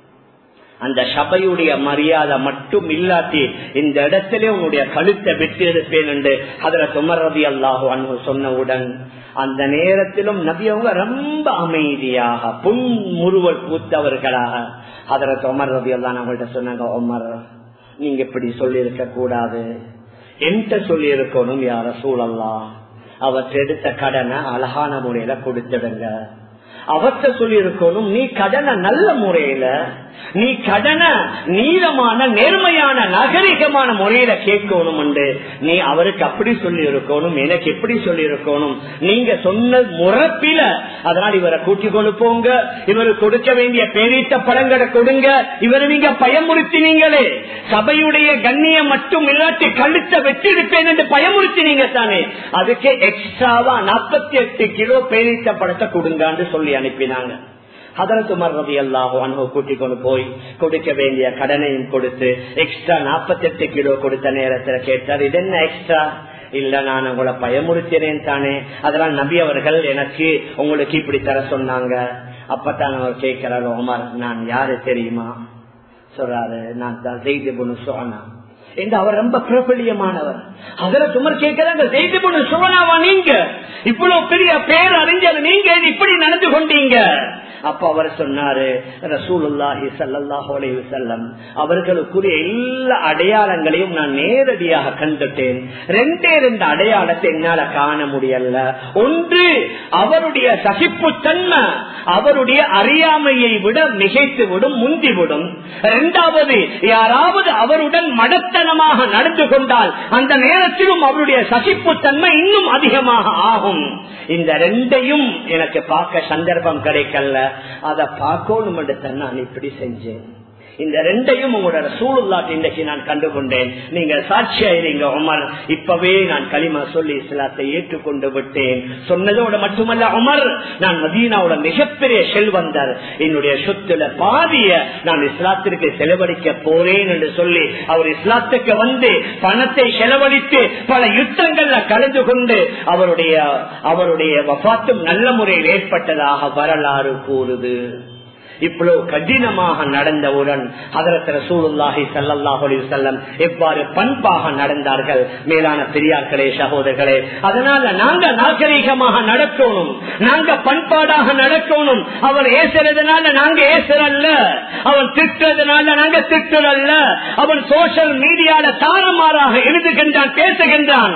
அந்த சபையுடைய மரியாதை மட்டும் இல்லாட்டி இந்த இடத்திலே உன்னுடைய கழுத்தை விட்டு எடுப்பேன் என்று அதுல சுமரதி அல்லாஹு அன்பு சொன்னவுடன் அந்த நேரத்திலும் நபி அவங்க ரொம்ப அமைதியாக புன்முறுவல் பூத்தவர்களாக அதுல சுமர் ரதி அல்லா அவங்கள்ட்ட சொன்னாங்க உமர் நீங்க இப்படி சொல்லி இருக்க கூடாது என்கிட்ட சொல்லி இருக்கணும் யார சூழல்லா அவர் எடுத்த கடனை அழகான முறையில கொடுத்துடுங்க அவர்த்த சொல்லி இருக்கணும் நீ கடனை நல்ல முறையில நீ கடனை நீளமான நேர்மையான நாகரிகமான முறையில கேட்கணும் என்று நீ அவருக்கு அப்படி சொல்லி இருக்கணும் எனக்கு எப்படி சொல்லி இருக்கணும் நீங்க சொன்ன முறப்பில அதனால் இவரை கூட்டி கொண்டு போங்க இவரு கொடுக்க வேண்டிய பேரீட்ட படங்களை கொடுங்க இவரை நீங்க பயமுறுத்தினீங்களே சபையுடைய கண்ணியம் மட்டும் இல்லாட்டி கழுத்தை வெட்டிருப்பேன் என்று பயமுறுத்தினீங்க தானே அதுக்கு எக்ஸ்ட்ராவா நாற்பத்தி எட்டு கிலோ பேரீட்ட படத்தை கொடுங்கன்னு சொல்லி அனுப்பினாங்க அதரத்துமர் ரவி அல்லாஹோ அனுபவ கூட்டிக் கொண்டு போய் கொடுக்க வேண்டிய கடனையும் கொடுத்து எக்ஸ்ட்ரா நாற்பத்தி எட்டு கிலோ கொடுத்த நேரத்துல கேட்டார் இது என்ன எக்ஸ்ட்ரா இல்ல நான் உங்களை பயமுறுத்தினேன் தானே அதெல்லாம் நபி அவர்கள் எனக்கு உங்களுக்கு இப்படி தர சொன்னாங்க அப்பதான் அவர் கேட்கிறாரு உமர் நான் யாரு தெரியுமா சொல்றாரு நான் தான் செய்தி பொண்ணு சோனா என்று அவர் ரொம்ப பிரபலியமானவர் அதுல சுமர் கேட்கிறாங்க செய்தி பொண்ணு சோனாவா நீங்க இவ்வளவு பெரிய பேர் அறிஞர் நீங்க இப்படி நடந்து கொண்டீங்க அப்ப அவர் சொன்னாரு ரசூலுல்லாஹி சல்லாஹூ செல்லம் அவர்களுக்குரிய எல்லா அடையாளங்களையும் நான் நேரடியாக கண்டுட்டேன் ரெண்டே ரெண்டு அடையாளத்தை என்னால காண முடியல ஒன்று அவருடைய சகிப்புத்தன்மை அவருடைய அறியாமையை விட மிகைத்து விடும் முந்திவிடும் இரண்டாவது யாராவது அவருடன் மடத்தனமாக நடந்து கொண்டால் அந்த நேரத்திலும் அவருடைய சகிப்புத்தன்மை இன்னும் அதிகமாக ஆகும் இந்த ரெண்டையும் எனக்கு பார்க்க சந்தர்ப்பம் கிடைக்கல அதை பார்க்கணும் என்று நான் இப்படி செஞ்சேன் இந்த ரெண்டையும் உங்களோட சூழலாட்டு இன்றைக்கு நான் கண்டுகொண்டேன் நீங்க சாட்சியாயிருங்க உமர் இப்பவே நான் களிமா சொல்லி இஸ்லாத்தை ஏற்றுக்கொண்டு விட்டேன் சொன்னதோட மட்டுமல்ல உமர் நான் மதீனாவோட மிகப்பெரிய செல்வந்தர் என்னுடைய சொத்துல பாதிய நான் இஸ்லாத்திற்கு செலவழிக்க போறேன் என்று சொல்லி அவர் இஸ்லாத்துக்கு வந்து பணத்தை செலவழித்து பல யுத்தங்கள்ல கலந்து கொண்டு அவருடைய அவருடைய வபாத்தும் நல்ல முறையில் ஏற்பட்டதாக வரலாறு கூறுது இவ்வளவு கடினமாக நடந்தவுடன் அதரத்திர சூழலாகி சல்லாஹலி செல்லம் எவ்வாறு பண்பாக நடந்தார்கள் மேலான பெரியார்களே சகோதரர்களே அதனால நாங்க நாகரீகமாக நடக்கணும் நாங்க பண்பாடாக நடக்கணும் அவர் ஏசுறதுனால நாங்க ஏசுறல்ல அவன் திட்டுறதுனால நாங்க திட்டுறல்ல அவன் சோசியல் மீடியால தாறுமாறாக எழுதுகின்றான் பேசுகின்றான்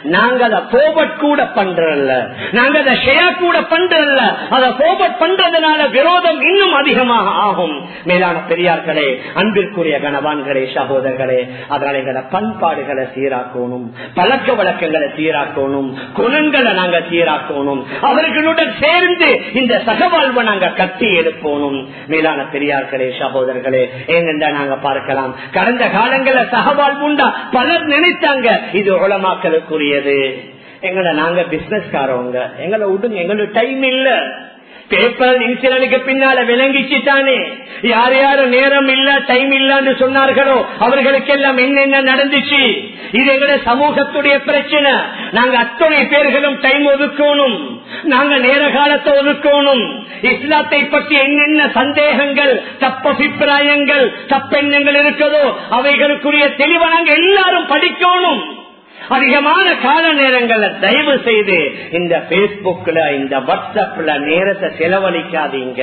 நாங்க அதை போபட் கூட பண்றல்ல நாங்க அதை ஷேர் கூட பண்றல்ல அதை போபட் பண்றதுனால விரோதம் இன்னும் அதிகமாக ஆகும் மேலான பெரியார்களே அன்பிற்குரிய கணவான்களே சகோதரர்களே அதனால எங்களை பண்பாடுகளை சீராக்கணும் பழக்க வழக்கங்களை சீராக்கணும் குணங்களை நாங்க சீராக்கணும் அவர்களுடன் சேர்ந்து இந்த சகவாழ்வை நாங்க கட்டி எழுப்பணும் மேலான பெரியார்களே சகோதரர்களே ஏனென்றா நாங்க பார்க்கலாம் கடந்த காலங்களில் சகவாழ்வுண்டா பலர் நினைத்தாங்க இது உளமாக்கலுக்குரியது எங்களை நாங்க பிசினஸ்காரவங்க எங்களை விடுங்க எங்களுக்கு டைம் இல்ல பேப்பர் இன்சிடனுக்கு பின்னால விளங்கிச்சு தானே யார் யாரு நேரம் இல்ல டைம் இல்லன்னு சொன்னார்களோ அவர்களுக்கெல்லாம் என்னென்ன நடந்துச்சு இது எங்க சமூகத்துடைய பிரச்சனை நாங்க அத்தனை பேர்களும் டைம் ஒதுக்கணும் நாங்க நேர காலத்தை ஒதுக்கணும் இஸ்லாத்தை பற்றி என்னென்ன சந்தேகங்கள் தப்பபிப்பிராயங்கள் தப்பெண்ணங்கள் இருக்குதோ அவைகளுக்குரிய தெளிவை நாங்க எல்லாரும் படிக்கணும் அதிகமான கால நேரங்களை தயவு செய்து இந்த பேஸ்புக்ல இந்த வாட்ஸ்அப்ல நேரத்தை செலவழிக்காதீங்க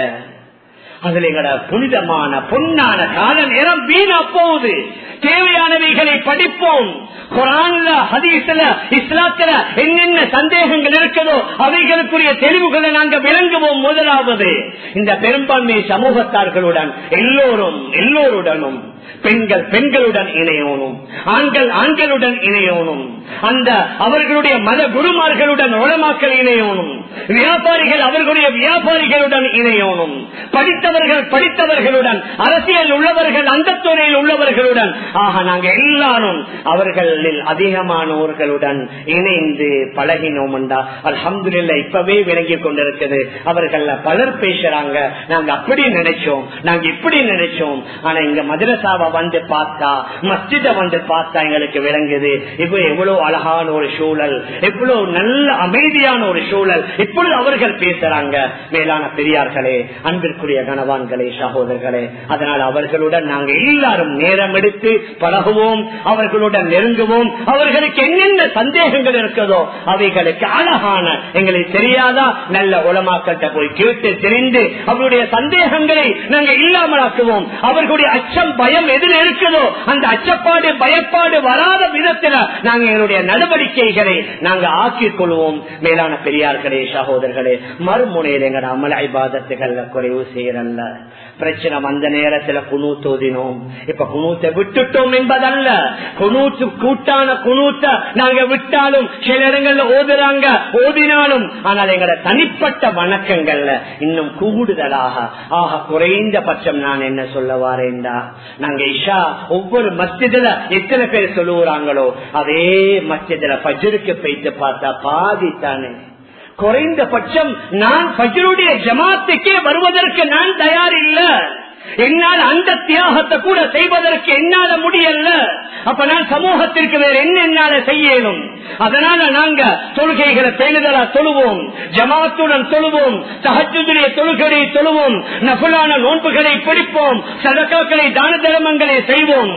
அதுல எங்களோட புனிதமான பொன்னான கால நேரம் வீணா போகுது தேவையானவைகளை படிப்போம் குரான்ல ஹதீஸ்ல இஸ்லாத்துல என்னென்ன சந்தேகங்கள் இருக்குதோ அவைகளுக்குரிய தெளிவுகளை நாங்க விளங்குவோம் முதலாவது இந்த பெரும்பான்மை சமூகத்தார்களுடன் எல்லோரும் எல்லோருடனும் பெண்கள் பெண்களுடன் இணையணும் ஆண்கள் ஆண்களுடன் இணையணும் அந்த அவர்களுடைய மத குருமார்களுடன் உளமாக்கல் இணையணும் வியாபாரிகள் அவர்களுடைய வியாபாரிகளுடன் இணையணும் படித்தவர்கள் படித்தவர்களுடன் அரசியல் உள்ளவர்கள் அந்த துறையில் உள்ளவர்களுடன் ஆக நாங்க எல்லாரும் அவர்களில் அதிகமானவர்களுடன் இணைந்து பழகினோம் அல்ஹம்துல்ல இப்பவே விளங்கி கொண்டிருக்குது அவர்கள் பலர் பேசுறாங்க நாங்க அப்படி நினைச்சோம் நாங்க இப்படி நினைச்சோம் ஆனா இங்க மதரசாவை வந்து பார்த்தா மஸ்ஜித வந்து பார்த்தா எங்களுக்கு விளங்குது இப்போ எவ்வளவு அழகான ஒரு சூழல் எவ்வளவு நல்ல அமைதியான ஒரு சூழல் இப்பொழுது அவர்கள் பேசுறாங்க மேலான பெரியார்களே அன்பிற்குரிய கணவான்களே சகோதரர்களே அதனால் அவர்களுடன் நாங்க எல்லாரும் நேரம் எடுத்து பழகுவோம் அவர்களுடன் நெருங்குவோம் அவர்களுக்கு என்னென்ன சந்தேகங்கள் இருக்கிறதோ அவைகளுக்கு அழகான எங்களுக்கு தெரியாதா நல்ல உளமாக்கத்தை போய் கேட்டு தெரிந்து அவருடைய சந்தேகங்களை நாங்க இல்லாமலாக்குவோம் அவர்களுடைய அச்சம் பயம் எதில் இருக்குதோ அந்த அச்சப்பாடு பயப்பாடு வராத விதத்துல நாங்க எங்களுடைய நடவடிக்கைகளை நாங்க ஆக்கிக் கொள்வோம் மேலான பெரியார்களே சகோதரர்களே மறுமுனையில் எங்கட அமல் ஐபாதத்துகள்ல குறைவு செய்யறல்ல பிரச்சனை வந்த நேரத்துல குணு தோதினோம் இப்ப குணூத்தை விட்டுட்டோம் என்பதல்ல குணூத்து கூட்டான குணூத்த நாங்க விட்டாலும் சில இடங்கள்ல ஓதுறாங்க ஓதினாலும் ஆனால் எங்கட தனிப்பட்ட வணக்கங்கள்ல இன்னும் கூடுதலாக ஆக குறைந்த பட்சம் நான் என்ன சொல்ல வாரேன்டா நாங்க இஷா ஒவ்வொரு மஸ்ஜிதுல எத்தனை பேர் சொல்லுவாங்களோ அதே மஸ்ஜிதுல பஜருக்கு போயிட்டு பார்த்தா பாதி தானே குறைந்தபட்சம் நான் பஜருடைய ஜமாத்துக்கே வருவதற்கு நான் தயார் இல்ல என்னால் அந்த தியாகத்தை கூட செய்வதற்கு என்னால முடியல அப்ப நான் சமூகத்திற்கு வேற என்ன என்னால செய்யணும் அதனால நாங்க தொழுகைகளை பேணுதலா தொழுவோம் ஜமாத்துடன் தொழுவோம் சகஜுடைய தொழுகையை தொழுவோம் நகுலான நோன்புகளை பிடிப்போம் சதக்காக்களை தான தர்மங்களை செய்வோம்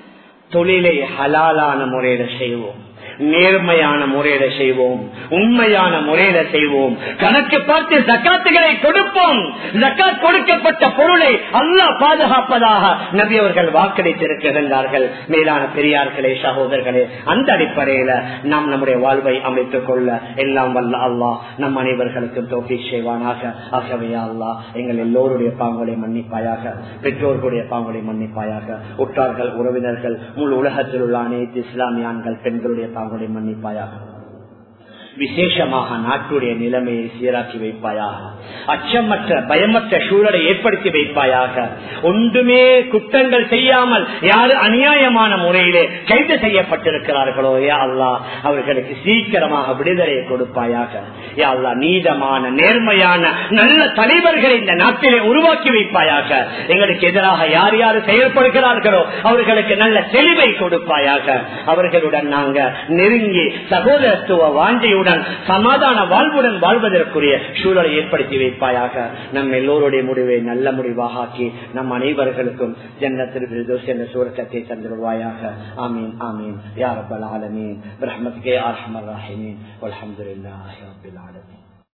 தொழிலை ஹலாலான முறையில செய்வோம் நேர்மையான முறையில செய்வோம் உண்மையான முறையில செய்வோம் கணக்கு பார்த்து ஜக்காத்துகளை கொடுப்போம் ஜக்காத் கொடுக்கப்பட்ட பொருளை அல்லா பாதுகாப்பதாக நபி அவர்கள் வாக்களித்திருக்கிறார்கள் மேலான பெரியார்களே சகோதரர்களே அந்த அடிப்படையில நாம் நம்முடைய வாழ்வை அமைத்துக் கொள்ள எல்லாம் வல்ல அல்லாஹ் நம் அனைவர்களுக்கும் தோப்பி செய்வானாக ஆகவே அல்லாஹ் எங்கள் எல்லோருடைய பாங்களை மன்னிப்பாயாக பெற்றோர்களுடைய பாங்களை மன்னிப்பாயாக உற்றார்கள் உறவினர்கள் முழு உலகத்தில் உள்ள அனைத்து இஸ்லாமியான்கள் பெண்களுடைய பாங்களை மன்னிப்பாயாக விசேஷமாக நாட்டுடைய நிலைமையை சீராக்கி வைப்பாயாக அச்சமற்ற பயமற்ற சூழலை ஏற்படுத்தி வைப்பாயாக ஒன்றுமே குற்றங்கள் செய்யாமல் யாரு அநியாயமான முறையிலே கைது செய்யப்பட்டிருக்கிறார்களோ யா அல்லா அவர்களுக்கு சீக்கிரமாக விடுதலையை கொடுப்பாயாக யா அல்லா நீதமான நேர்மையான நல்ல தலைவர்களை இந்த நாட்டிலே உருவாக்கி வைப்பாயாக எங்களுக்கு எதிராக யார் யார் செயல்படுகிறார்களோ அவர்களுக்கு நல்ல தெளிவை கொடுப்பாயாக அவர்களுடன் நாங்க நெருங்கி சகோதரத்துவ வாஞ்சையுடன் சமாதான வாழ்வுடன் வாழ்வதற்குரிய சூழலை ஏற்படுத்தி வைப்பாயாக நம் எல்லோருடைய முடிவை நல்ல முடிவாக ஆக்கி நம் அனைவர்களுக்கும் ஜன்னத்தில் என்ற சூரக்கத்தை தந்துருவாயாக ஆமீன் ஆமீன் யார் ஆலமீன் பிரஹ்மத் கே ஆர்ஹமர் ராஹிமீன் அலமதுல்லாஹி ரபில் ஆலமீன்